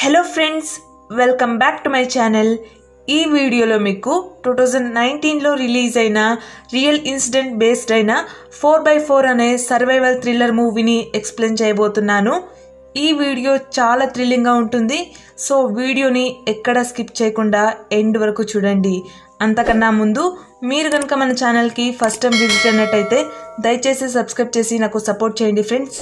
hello friends welcome back to my channel ఈ వీడియోలో మీకు టూ థౌజండ్ నైన్టీన్లో రిలీజ్ అయిన రియల్ ఇన్సిడెంట్ బేస్డ్ అయిన ఫోర్ బై ఫోర్ అనే సర్వైవల్ థ్రిల్లర్ మూవీని ఎక్స్ప్లెయిన్ చేయబోతున్నాను ఈ వీడియో చాలా థ్రిల్లింగ్గా ఉంటుంది సో వీడియోని ఎక్కడ స్కిప్ చేయకుండా ఎండ్ వరకు చూడండి అంతకన్నా ముందు మీరు కనుక మన ఛానల్కి ఫస్ట్ టైం విజిట్ అయినట్టయితే దయచేసి సబ్స్క్రైబ్ చేసి నాకు సపోర్ట్ చేయండి ఫ్రెండ్స్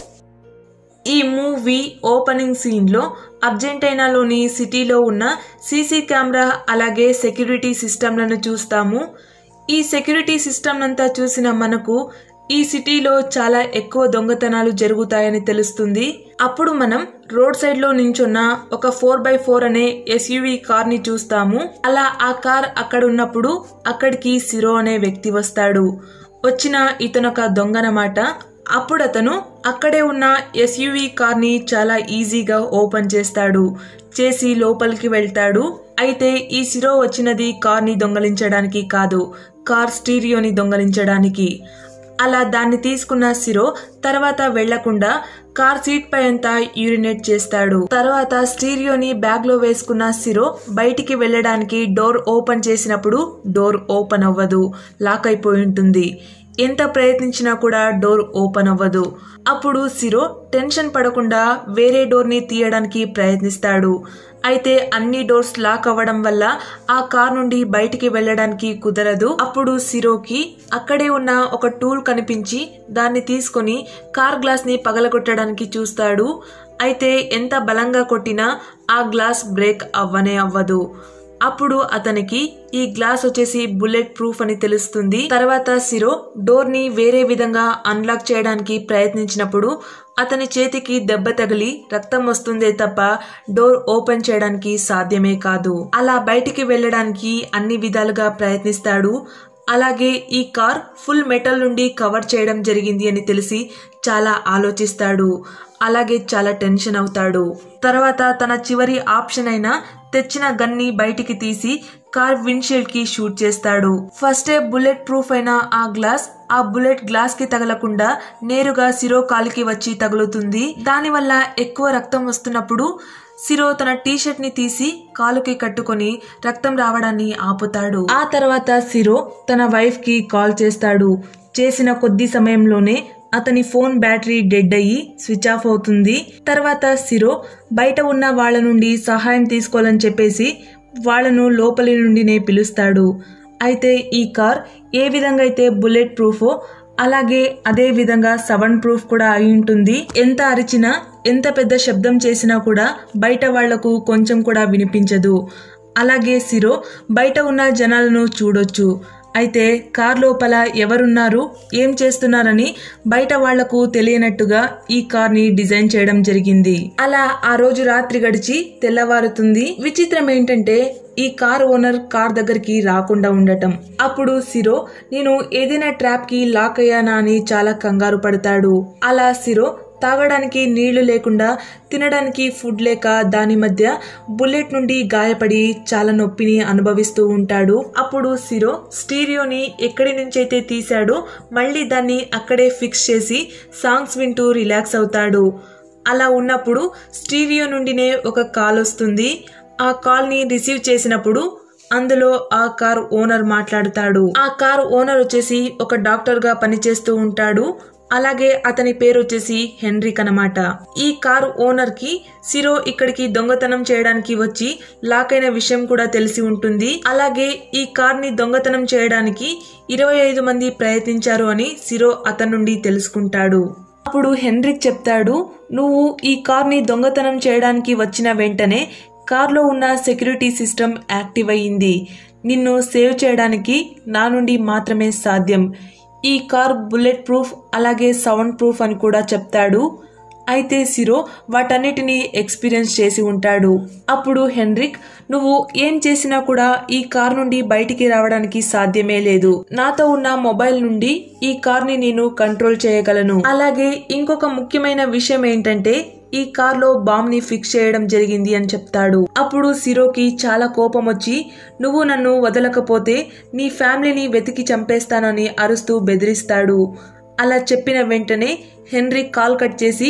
ఈ మూవీ ఓపెనింగ్ సీన్లో అర్జెంటీనాలోని సిటీలో ఉన్న సీసీ కెమెరా అలాగే సెక్యూరిటీ సిస్టమ్లను చూస్తాము ఈ సెక్యూరిటీ సిస్టమ్ అంతా చూసిన మనకు ఈ సిటీలో చాలా ఎక్కువ దొంగతనాలు జరుగుతాయని తెలుస్తుంది అప్పుడు మనం రోడ్ సైడ్ లో నించున్న ఒక ఫోర్ బై ఫోర్ అనే ఎస్యూవి కార్ ని చూస్తాము అలా ఆ కార్ అక్కడ ఉన్నప్పుడు అక్కడికి సిరో అనే వ్యక్తి వస్తాడు వచ్చిన ఇతనొక దొంగనమాట అప్పుడు అతను అక్కడే ఉన్న ఎస్యూవి కార్ని చాలా ఈజీగా ఓపెన్ చేస్తాడు చేసి లోపలికి వెళ్తాడు అయితే ఈ సిరో వచ్చినది కార్ని దొంగలించడానికి కాదు కార్ స్టీరియోని దొంగలించడానికి అలా దాన్ని తీసుకున్న సిరో తర్వాత వెళ్లకుండా కార్ సీట్ పై అంతా యూరినేట్ చేస్తాడు తర్వాత స్టీరియోని బ్యాగ్ లో వేసుకున్న సిరో బయటికి వెళ్ళడానికి డోర్ ఓపెన్ చేసినప్పుడు డోర్ ఓపెన్ అవ్వదు లాక్ అయిపోయి ఉంటుంది ఎంత ప్రయత్నించినా కూడా డోర్ ఓపెన్ అవ్వదు అప్పుడు సిరో టెన్షన్ పడకుండా వేరే డోర్ని తీయడానికి ప్రయత్నిస్తాడు అయితే అన్ని డోర్స్ లాక్ అవ్వడం వల్ల ఆ కార్ నుండి బయటికి వెళ్ళడానికి కుదరదు అప్పుడు సిరోకి అక్కడే ఉన్న ఒక టూల్ కనిపించి దాన్ని తీసుకొని కార్ గ్లాస్ ని పగలగొట్టడానికి చూస్తాడు అయితే ఎంత బలంగా కొట్టినా ఆ గ్లాస్ బ్రేక్ అవ్వనే అవ్వదు అప్పుడు అతనికి ఈ గ్లాస్ వచ్చేసి బుల్లెట్ ప్రూఫ్ అని తెలుస్తుంది తర్వాత సిరో డోర్ ని వేరే విధంగా అన్లాక్ చేయడానికి ప్రయత్నించినప్పుడు అతని చేతికి దెబ్బ తగిలి రక్తం వస్తుందే తప్ప డోర్ ఓపెన్ చేయడానికి సాధ్యమే కాదు అలా బయటికి వెళ్ళడానికి అన్ని విధాలుగా ప్రయత్నిస్తాడు అలాగే ఈ కార్ ఫుల్ మెటల్ నుండి కవర్ చేయడం జరిగింది అని తెలిసి చాలా ఆలోచిస్తాడు అలాగే చాలా టెన్షన్ అవుతాడు తర్వాత తన చివరి ఆప్షన్ అయిన తెచ్చిన గన్ని బయటికి తీసి కార్ విండ్షీల్డ్ కి షూట్ చేస్తాడు ఫస్టే బుల్లెట్ ప్రూఫ్ అయిన ఆ గ్లాస్ ఆ బుల్లెట్ గ్లాస్ కి తగలకుండా నేరుగా సిరో కాలికి వచ్చి తగులుతుంది దానివల్ల ఎక్కువ రక్తం వస్తున్నప్పుడు సిరో తన టీషర్ట్ ని తీసి కాలుకి కట్టుకొని రక్తం రావడాన్ని ఆపుతాడు ఆ తర్వాత సిరో తన వైఫ్ కి కాల్ చేస్తాడు చేసిన కొద్ది సమయంలోనే అతని ఫోన్ బ్యాటరీ డెడ్ అయ్యి స్విచ్ ఆఫ్ అవుతుంది తర్వాత సిరో బయట ఉన్న వాళ్ళ నుండి సహాయం తీసుకోవాలని చెప్పేసి వాళ్లను లోపలి నుండినే పిలుస్తాడు అయితే ఈ కార్ ఏ విధంగా అయితే బుల్లెట్ ప్రూఫో అలాగే అదే విధంగా సెవెన్ ప్రూఫ్ కూడా అయి ఉంటుంది ఎంత అరిచినా ఎంత పెద్ద శబ్దం చేసినా కూడా బయట వాళ్లకు కొంచెం కూడా వినిపించదు అలాగే సిరో బయట ఉన్న జనాలను చూడొచ్చు అయితే కార్ లోపల ఎవరున్నారు ఏం చేస్తున్నారని బయట వాళ్లకు తెలియనట్టుగా ఈ కార్ ని డిజైన్ చేయడం జరిగింది అలా ఆ రోజు రాత్రి గడిచి తెల్లవారుతుంది విచిత్రం ఏంటంటే ఈ కార్ ఓనర్ కార్ దగ్గరికి రాకుండా ఉండటం అప్పుడు సిరో నేను ఏదైనా ట్రాప్ కి లాక్ అయ్యానా అని చాలా కంగారు పడతాడు అలా సిరో తాగడానికి నీళ్లు లేకుండా తినడానికి ఫుడ్ లేక దాని మధ్య బుల్లెట్ నుండి గాయపడి చాలా నొప్పిని అనుభవిస్తూ ఉంటాడు అప్పుడు సిరో స్టీరియోని ఎక్కడి నుంచైతే తీశాడో మళ్ళీ దాన్ని అక్కడే ఫిక్స్ చేసి సాంగ్స్ వింటూ రిలాక్స్ అవుతాడు అలా ఉన్నప్పుడు స్టీరియో నుండినే ఒక కాల్ వస్తుంది ఆ కాల్ని రిసీవ్ చేసినప్పుడు అందులో ఆ కార్ ఓనర్ మాట్లాడుతాడు ఆ కార్ ఓనర్ వచ్చేసి ఒక డాక్టర్ గా పనిచేస్తూ ఉంటాడు అలాగే అతని పేరు వచ్చేసి హెన్రిక్ అనమాట ఈ కారు ఓనర్ కి సిరో ఇక్కడికి దొంగతనం చేయడానికి వచ్చి లాక్ అయిన విషయం కూడా తెలిసి ఉంటుంది అలాగే ఈ కార్ ని దొంగతనం చేయడానికి ఇరవై ఐదు మంది ప్రయత్నించారు అని సిరో అతని నుండి తెలుసుకుంటాడు అప్పుడు హెన్రిక్ చెప్తాడు నువ్వు ఈ కార్ ని దొంగతనం చేయడానికి వచ్చిన వెంటనే కార్లో ఉన్న సెక్యూరిటీ సిస్టమ్ యాక్టివ్ అయ్యింది నిన్ను సేవ్ చేయడానికి నా నుండి మాత్రమే సాధ్యం ఈ కార్ బుల్లెట్ ప్రూఫ్ అలాగే సౌండ్ ప్రూఫ్ అని కూడా చెప్తాడు అయితే సిరో వాటన్నిటిని ఎక్స్పీరియన్స్ చేసి ఉంటాడు అప్పుడు హెన్రిక్ నువ్వు ఏం చేసినా కూడా ఈ కార్ నుండి బయటికి రావడానికి సాధ్యమే లేదు నాతో ఉన్న మొబైల్ నుండి ఈ కార్ ని నేను కంట్రోల్ చేయగలను అలాగే ఇంకొక ముఖ్యమైన విషయం ఏంటంటే ఈ కార్ లో బాంబ్ ని ఫిక్స్ చేయడం జరిగింది అని చెప్తాడు అప్పుడు సిరోకి చాలా కోపం వచ్చి నువ్వు నన్ను వదలకపోతే నీ ఫ్యామిలీని వెతికి చంపేస్తానని అరుస్తూ బెదిరిస్తాడు అలా చెప్పిన వెంటనే హెన్రీ కాల్ కట్ చేసి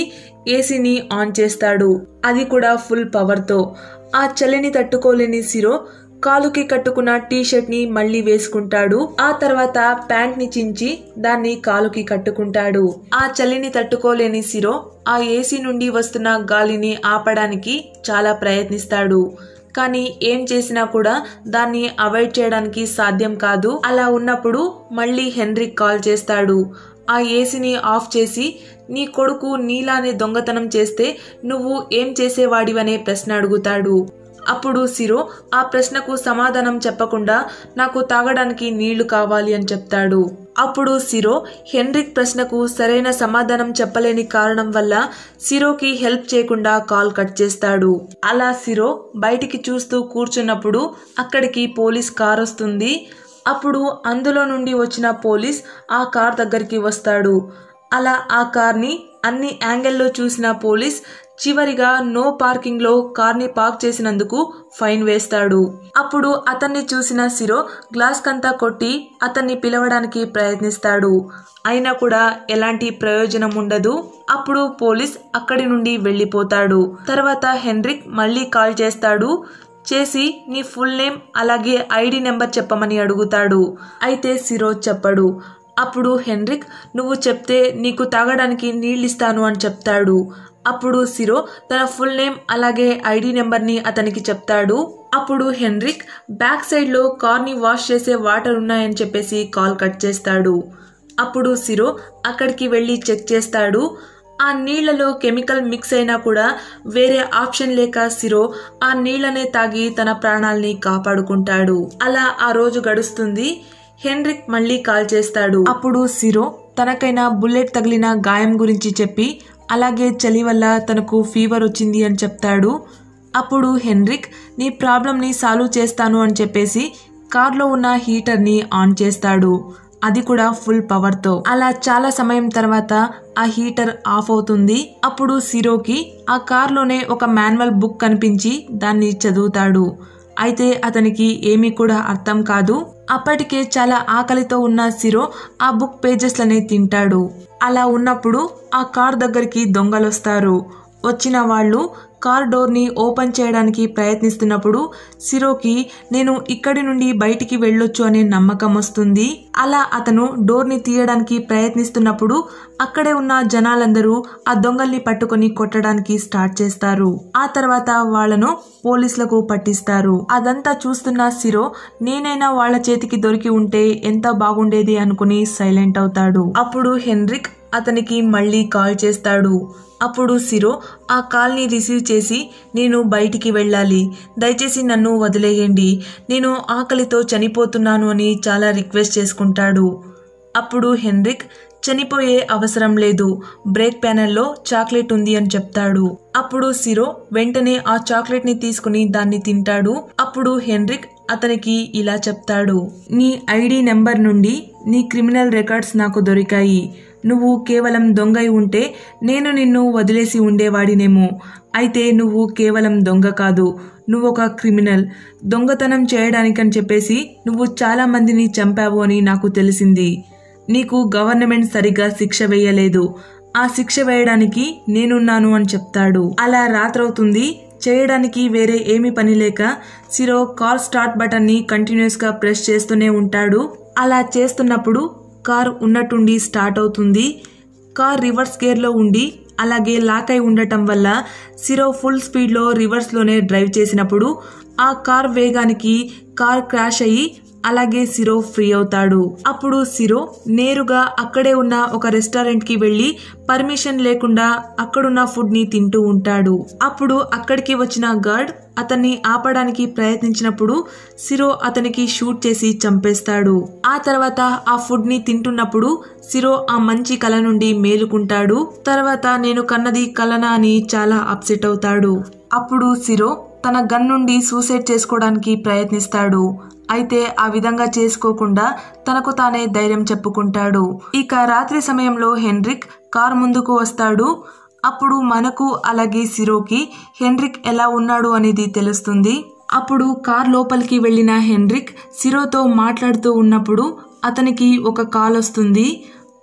ఏసీని ఆన్ చేస్తాడు అది కూడా ఫుల్ పవర్తో ఆ చలిని తట్టుకోలేని సిరో కాలుకి కట్టుకున్న టీ షర్ట్ ని మళ్ళీ వేసుకుంటాడు ఆ తర్వాత ప్యాంట్ ని చించి దాన్ని కాలుకి కట్టుకుంటాడు ఆ చలిని తట్టుకోలేని సిరో ఆ ఏసీ నుండి వస్తున్న గాలిని ఆపడానికి చాలా ప్రయత్నిస్తాడు కానీ ఏం చేసినా కూడా దాన్ని అవాయిడ్ చేయడానికి సాధ్యం కాదు అలా ఉన్నప్పుడు మళ్ళీ హెన్రిక్ కాల్ చేస్తాడు ఆ ఏసీని ఆఫ్ చేసి నీ కొడుకు నీలానే దొంగతనం చేస్తే నువ్వు ఏం చేసేవాడివనే ప్రశ్న అడుగుతాడు అప్పుడు సిరో ఆ ప్రశ్నకు సమాధానం చెప్పకుండా నాకు తాగడానికి నీళ్లు కావాలి అని చెప్తాడు అప్పుడు సిరో హెన్రిక్ ప్రశ్నకు సరైన సమాధానం చెప్పలేని కారణం వల్ల సిరోకి హెల్ప్ చేయకుండా కాల్ కట్ చేస్తాడు అలా సిరో బయటికి చూస్తూ కూర్చున్నప్పుడు అక్కడికి పోలీస్ కార్ వస్తుంది అప్పుడు అందులో నుండి వచ్చిన పోలీస్ ఆ కార్ దగ్గరికి వస్తాడు అలా ఆ కార్ని అన్ని యాంగిల్లో చూసిన పోలీస్ చివరిగా నో పార్కింగ్ లో కార్ని పార్క్ చేసినందుకు ఫైన్ వేస్తాడు అప్పుడు అతన్ని చూసిన సిరో గ్లాస్ కంతా కొట్టి అతన్ని పిలవడానికి ప్రయత్నిస్తాడు అయినా కూడా ఎలాంటి ప్రయోజనం ఉండదు అప్పుడు పోలీస్ అక్కడి నుండి వెళ్ళిపోతాడు తర్వాత హెన్రిక్ మళ్ళీ కాల్ చేస్తాడు చేసి నీ ఫుల్ నేమ్ అలాగే ఐడి నెంబర్ చెప్పమని అడుగుతాడు అయితే సిరో చెప్పడు అప్పుడు హెన్రిక్ నువ్వు చెప్తే నీకు తాగడానికి నీళ్ళిస్తాను అని చెప్తాడు అప్పుడు సిరో తన ఫుల్ నేమ్ అలాగే ఐడి నెంబర్ని అతనికి చెప్తాడు అప్పుడు హెన్రిక్ బ్యాక్ సైడ్లో కార్ని వాష్ చేసే వాటర్ ఉన్నాయని చెప్పేసి కాల్ కట్ చేస్తాడు అప్పుడు సిరో అక్కడికి వెళ్ళి చెక్ చేస్తాడు ఆ నీళ్లలో కెమికల్ మిక్స్ అయినా కూడా వేరే ఆప్షన్ లేక సిరో ఆ నీళ్లనే తాగి తన ప్రాణాల్ని కాపాడుకుంటాడు అలా ఆ రోజు గడుస్తుంది హెన్రిక్ మళ్ళీ కాల్ చేస్తాడు అప్పుడు సిరో తనకైనా బుల్లెట్ తగిలిన గాయం గురించి చెప్పి అలాగే చలి వల్ల తనకు ఫీవర్ వచ్చింది అని చెప్తాడు అప్పుడు హెన్రిక్ నీ ప్రాబ్లంని సాల్వ్ చేస్తాను అని చెప్పేసి కార్లో ఉన్న హీటర్ని ఆన్ చేస్తాడు అది కూడా ఫుల్ పవర్తో అలా చాలా సమయం తర్వాత ఆ హీటర్ ఆఫ్ అవుతుంది అప్పుడు సిరోకి ఆ కార్లోనే ఒక మాన్యువల్ బుక్ కనిపించి దాన్ని చదువుతాడు అయితే అతనికి ఏమీ కూడా అర్థం కాదు అప్పటికే చాలా ఆకలితో ఉన్న సిరో ఆ బుక్ పేజెస్లనే తింటాడు అలా ఉన్నప్పుడు ఆ కార్ దగ్గరికి దొంగలొస్తారు వచ్చిన వాళ్ళు కార్ డోర్ని ఓపెన్ చేయడానికి ప్రయత్నిస్తున్నప్పుడు సిరోకి నేను ఇక్కడి నుండి బయటికి వెళ్ళొచ్చు అనే నమ్మకం వస్తుంది అలా అతను డోర్ని తీయడానికి ప్రయత్నిస్తున్నప్పుడు అక్కడే ఉన్న జనాలందరూ ఆ దొంగల్ని పట్టుకొని కొట్టడానికి స్టార్ట్ చేస్తారు ఆ తర్వాత వాళ్లను పోలీసులకు పట్టిస్తారు అదంతా చూస్తున్న సిరో నేనైనా వాళ్ళ చేతికి దొరికి ఉంటే ఎంత బాగుండేది అనుకుని సైలెంట్ అవుతాడు అప్పుడు హెన్రిక్ అతనికి మళ్ళీ కాల్ చేస్తాడు అప్పుడు సిరో ఆ కాల్ని రిసీవ్ చేసి నేను బయటికి వెళ్ళాలి దయచేసి నన్ను వదిలేయండి నేను ఆకలితో చనిపోతున్నాను అని చాలా రిక్వెస్ట్ చేసుకుంటాడు అప్పుడు హెన్రిక్ చనిపోయే అవసరం లేదు బ్రేక్ ప్యానెల్లో చాక్లెట్ ఉంది అని చెప్తాడు అప్పుడు సిరో వెంటనే ఆ చాక్లెట్ ని తీసుకుని దాన్ని తింటాడు అప్పుడు హెన్రిక్ అతనికి ఇలా చెప్తాడు నీ ఐడి నెంబర్ నుండి నీ క్రిమినల్ రికార్డ్స్ నాకు దొరికాయి నువ్వు కేవలం దొంగై ఉంటే నేను నిన్ను వదిలేసి ఉండేవాడినేమో అయితే నువ్వు కేవలం దొంగ కాదు నువ్వు ఒక క్రిమినల్ దొంగతనం చేయడానికని చెప్పేసి నువ్వు చాలా మందిని చంపావు అని నాకు తెలిసింది నీకు గవర్నమెంట్ సరిగ్గా శిక్ష వేయలేదు ఆ శిక్ష వేయడానికి నేనున్నాను అని చెప్తాడు అలా రాత్రవుతుంది చేయడానికి వేరే ఏమీ పని లేక సిరో కార్ స్టార్ట్ బటన్ ని కంటిన్యూస్ గా ప్రెస్ చేస్తూనే ఉంటాడు అలా చేస్తున్నప్పుడు కార్ ఉన్నట్టుండి స్టార్ట్ అవుతుంది కార్ రివర్స్ గేర్లో ఉండి అలాగే లాక్ అయి ఉండటం వల్ల సిరో ఫుల్ స్పీడ్లో రివర్స్లోనే డ్రైవ్ చేసినప్పుడు ఆ కార్ వేగానికి కార్ క్రాష్ అయ్యి అలాగే సిరో ఫ్రీ అవుతాడు అప్పుడు సిరో నేరుగా అక్కడే ఉన్న ఒక రెస్టారెంట్ కి వెళ్లి పర్మిషన్ లేకుండా అక్కడున్న ఫుడ్ ని తింటూ ఉంటాడు అప్పుడు అక్కడికి వచ్చిన గార్డ్ అతన్ని ఆపడానికి ప్రయత్నించినప్పుడు సిరో అతనికి షూట్ చేసి చంపేస్తాడు ఆ తర్వాత ఆ ఫుడ్ ని తింటున్నప్పుడు సిరో ఆ మంచి కళ నుండి మేలుకుంటాడు తర్వాత నేను కన్నది కలనా అని చాలా అప్సెట్ అవుతాడు అప్పుడు సిరో తన గన్ నుండి సూసైడ్ చేసుకోవడానికి ప్రయత్నిస్తాడు అయితే ఆ విధంగా చేసుకోకుండా తనకు తానే ధైర్యం చెప్పుకుంటాడు ఇక రాత్రి సమయంలో హెన్రిక్ కార్ ముందుకు వస్తాడు అప్పుడు మనకు అలాగే సిరోకి హెన్రిక్ ఎలా ఉన్నాడు అనేది తెలుస్తుంది అప్పుడు కార్ లోపలికి వెళ్ళిన హెన్రిక్ సిరోతో మాట్లాడుతూ ఉన్నప్పుడు అతనికి ఒక కాల్ వస్తుంది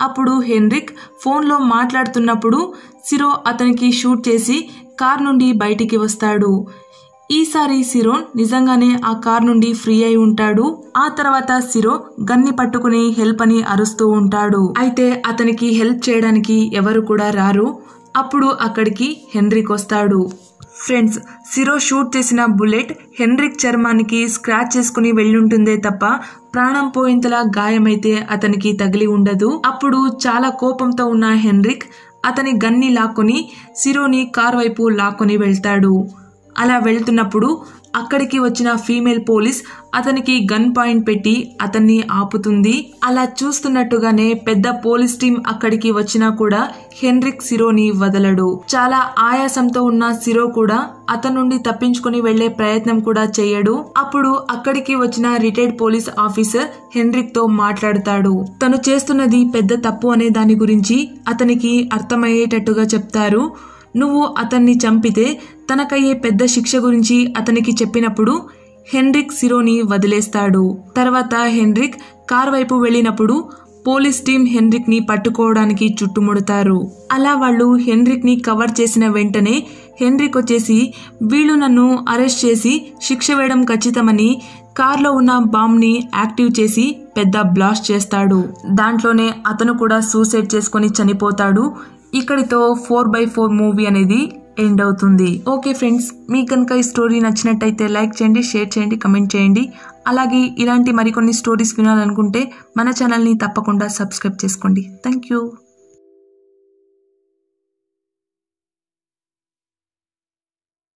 అప్పుడు హెన్రిక్ ఫోన్లో మాట్లాడుతున్నప్పుడు సిరో అతనికి షూట్ చేసి కార్ నుండి బయటికి వస్తాడు ఈసారి సిరో నిజంగానే ఆ కార్ నుండి ఫ్రీ అయి ఉంటాడు ఆ తర్వాత సిరో గన్ని పట్టుకుని హెల్ప్ అని అరుస్తూ ఉంటాడు అయితే అతనికి హెల్ప్ చేయడానికి ఎవరు కూడా రారు అప్పుడు అక్కడికి హెన్రిక్ వస్తాడు ఫ్రెండ్స్ సిరో షూట్ చేసిన బుల్లెట్ హెన్రిక్ చర్మానికి స్క్రాచ్ చేసుకుని వెళ్ళుంటుందే తప్ప ప్రాణం పోయేంతలా గాయమైతే అతనికి తగిలి ఉండదు అప్పుడు చాలా కోపంతో ఉన్న హెన్రిక్ అతని గన్ని లాక్కొని సిరోని కార్ వైపు లాక్కొని వెళ్తాడు అలా వెళ్తున్నప్పుడు అక్కడికి వచ్చిన ఫీమేల్ పోలీస్ అతనికి గన్ పాయింట్ పెట్టి అతన్ని ఆపుతుంది అలా చూస్తున్నట్టుగానే పెద్ద పోలీస్ టీం అక్కడికి వచ్చినా కూడా హెన్రిక్ సిరోని వదలడు చాలా ఆయాసంతో ఉన్న సిరో కూడా అతని నుండి తప్పించుకుని వెళ్లే ప్రయత్నం కూడా చేయడు అప్పుడు అక్కడికి వచ్చిన రిటైర్డ్ పోలీస్ ఆఫీసర్ హెన్రిక్ తో మాట్లాడతాడు తను చేస్తున్నది పెద్ద తప్పు అనే దాని గురించి అతనికి అర్థమయ్యేటట్టుగా చెప్తారు నువ్వు అతన్ని చంపితే తనకయ్యే పెద్ద శిక్ష గురించి అతనికి చెప్పినప్పుడు హెన్రిక్ సిరోని వదిలేస్తాడు తర్వాత హెన్రిక్ కార్ వైపు వెళ్ళినప్పుడు పోలీస్ టీం హెన్రిక్ ని పట్టుకోవడానికి చుట్టుముడతారు అలా వాళ్ళు హెన్రిక్ ని కవర్ చేసిన వెంటనే హెన్రిక్ వచ్చేసి వీళ్ళు నన్ను అరెస్ట్ చేసి శిక్ష వేయడం ఖచ్చితమని కార్లో ఉన్న బాంబ్ ని యాక్టివ్ చేసి పెద్ద బ్లాస్ట్ చేస్తాడు దాంట్లోనే అతను కూడా సూసైడ్ చేసుకొని చనిపోతాడు ఇక్కడితో ఫోర్ బై ఫోర్ మూవీ అనేది ఎండ్ అవుతుంది ఓకే ఫ్రెండ్స్ మీకు కనుక ఈ స్టోరీ నచ్చినట్టయితే లైక్ చేయండి షేర్ చేయండి కమెంట్ చేయండి అలాగే ఇలాంటి మరికొన్ని స్టోరీస్ వినాలనుకుంటే మన ఛానల్ని తప్పకుండా సబ్స్క్రైబ్ చేసుకోండి థ్యాంక్ యూ